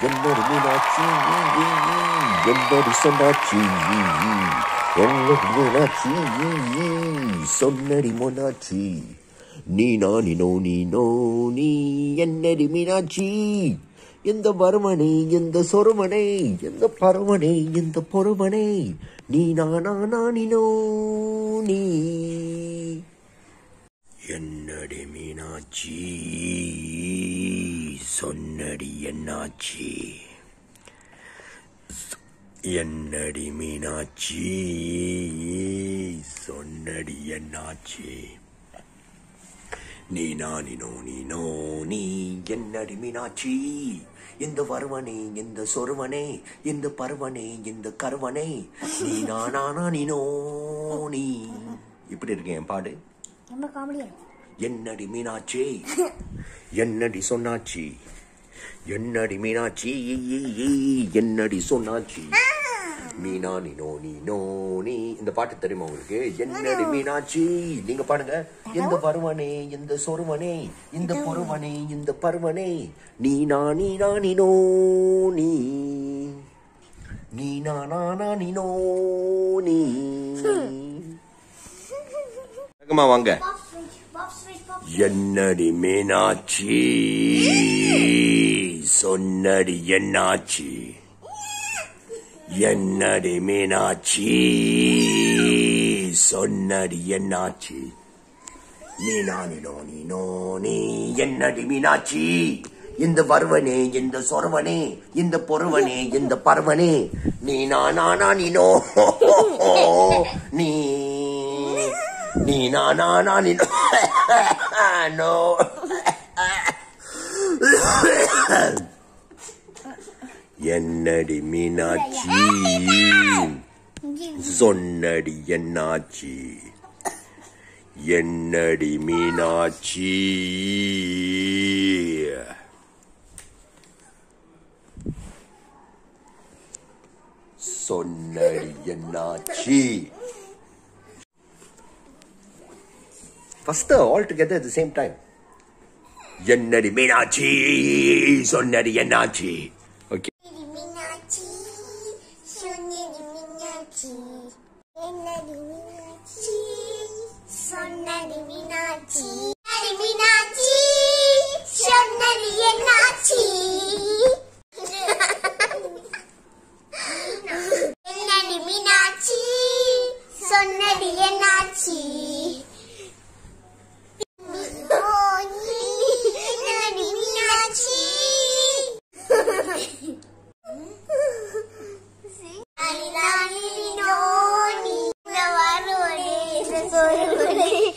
என்னடி மீனாட்சி என்னடி சொன்னாச்சி என்னடி மீனாட்சி சொன்னடி மோனாச்சி நீ நானி நோ நீ நோ நீ என்னடி மீனாட்சி எந்த வருமனை எந்த சொருமனை எந்த பருவனை எந்த பொறுமனை நீ நானா நானினோ நீ என்னடி மீனாட்சி சொன்னடி என்னாச்சி என்னடி மீனாட்சி சொன்னடி என்னாச்சி நீ நானினோ நீனோ நீ என்னடி மீனாட்சி இந்த வருவனே இந்த சொருவனே இந்த பருவனே இந்த கருவனே நீ நானா நீனோ நீ இப்படி இருக்கேன் பாடு ரொம்ப காமெடியா என்னடி மீனாட்சி என்னடி சொன்னாச்சி என்னடி மீனாட்சி என்னடி சொன்னாச்சி மீனா நீ நோ நீ நோ நீ இந்த பாட்டு தெரியுமா உங்களுக்கு என்னடி மீனாட்சி நீங்க பாடுங்க எந்த பருவனே எந்த சொருவனே இந்த பொருவனே இந்த பருவனே நீ நானி நானி நோ நீ நீ நானா நானி நோ நீ வணக்கம்மா வாங்க pop sweet pop sweet pop என்னடி மீனாட்சி சொன்னடி என்னாச்சி என்னடி மீனாட்சி சொன்னடி என்னாச்சி நீ நானி நோனி நோனி என்னடி மீனாட்சி இந்த வருவனே இந்த சொருவனே இந்த பொறுவனே இந்த பருவனே நீ நானா நானி நோ நீ நீ நானா நானி நோ என்னடி மீனாட்சி சொன்னடி என்னாச்சி என்னடி மீனாட்சி சொன்னடி என்னாச்சி first all together at the same time என்னடி மீனாட்சி சொன்னடி என்னாச்சி ஓகே மீனாட்சி சொன்னது மீனாட்சி என்னது மீனாட்சி சொன்னது மீனாட்சி என்னது மீனாட்சி சொன்னது என்னாச்சி என்னது மீனாட்சி சொன்னது என்னாச்சி என்னது மீனாட்சி அரிதானி நோனி இந்த வருவனே இந்த சொருவனே